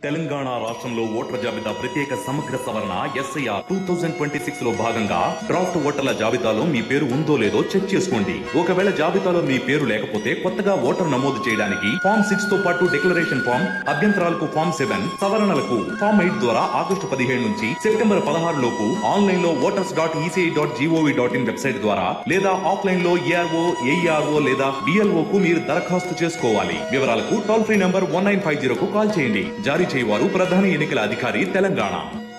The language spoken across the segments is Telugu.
తెలంగాణ రాష్ట్రంలో ఓటర్ల జాబితా ప్రత్యేక సమగ్ర సవరణ SIR two thousand twenty six లో భాగంగా డ్రాఫ్ట్ ఓటర్ల జాబితాలో మీ పేరు ఉందో లేదో చెక్ చేసుకోండి ఒకవేళ జాబితాలో మీ పేరు లేకపోతే కొత్తగా ఓటర్ నమోదు చేయడానికి ఫామ్ సిక్స్ తో పాటు డిక్లరేషన్ ఫామ్ అభ్యంతరాలకు ఫామ్ సెవెన్ సవరణలకు ఫామ్ ఎయిట్ ద్వారా ఆగస్టు పదిహేడు నుంచి సెప్టెంబర్ పదహారు లోపు ఆన్లైన్ లో voters dot ECI dot GOV dot in website ద్వారా లేదా ఆఫ్లైన్ లో ఏఆర్ఓ ఏఈఆర్ఓ లేదా బిఎల్ఓ కు మీరు దరఖాస్తు చేసుకోవాలి వివరాలకు toll free number one nine five zero కు కాల్ చేయండి జారీ చేయవారు ప్రధాన ఎన్నికల అధికారి తెలంగాణ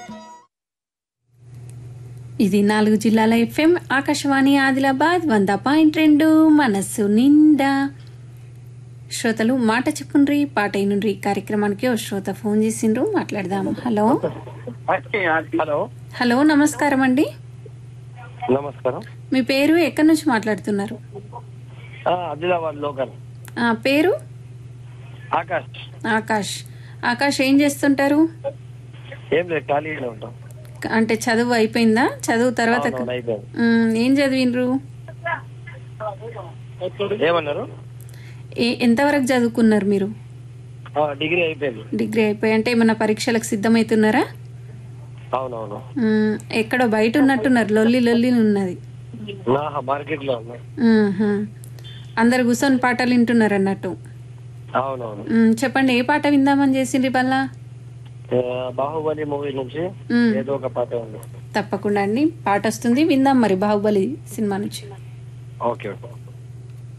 ఇది నాలుగు జిల్లాల ఎఫ్ఎం ఆకాశవాణి ఆదిలాబాద్ వంద పాయింట్ రెండు మనస్సు నిండా శ్రోతలు మాట చెప్పుండ్రి పాట అయినుండ్రి కార్యక్రమానికి ఓ శ్రోత ఫోన్ చేసిండ్రు మాట్లాడదాం హలో హలో హలో నమస్కారం అండి నమస్కారం మీ పేరు ఎక్కడి నుంచి మాట్లాడుతున్నారు ఆ, ఆదిలాబాద్ లోకల్ ఆ, పేరు ఆకాష్ ఆకాష్ ఆకాష్ ఏం చేస్తుంటారు ఏం లేదు ఖాళీగానే ఉంటాం అంటే చదువు అయిపోయిందా చదువు తర్వాత అవునవును, అయిపోయింది ఉమ్, ఏం చదివిండ్రు ఏమన్నారు ఏ- ఎంతవరకు చదువుకున్నారు మీరు ఆ, డిగ్రీ అయిపోయింది డిగ్రీ అయిపోయి అంటే ఏమన్నా పరీక్షలకు సిద్ధమవుతున్నారా అవునవును మ్మ్. ఎక్కడో బయట ఉన్నట్టున్నారు లొల్లి లొల్లి ఉన్నది నా మార్కెట్ లో ఉన్నా మ్మ్హ. అందరు కూర్చొని పాటలు వింటున్నారు అన్నట్టు అవునవును మ్మ్. చెప్పండి ఏ పాట విందామని చేసిండ్రి వల్ల ఆ, బాహుబలి మూవీ నుంచి మ్మ్. ఏదో ఒక పాట ఉంది తప్పకుండా అండి పాట వస్తుంది విందాం మరి బాహుబలి సినిమా నుంచి ఓకే ఓకే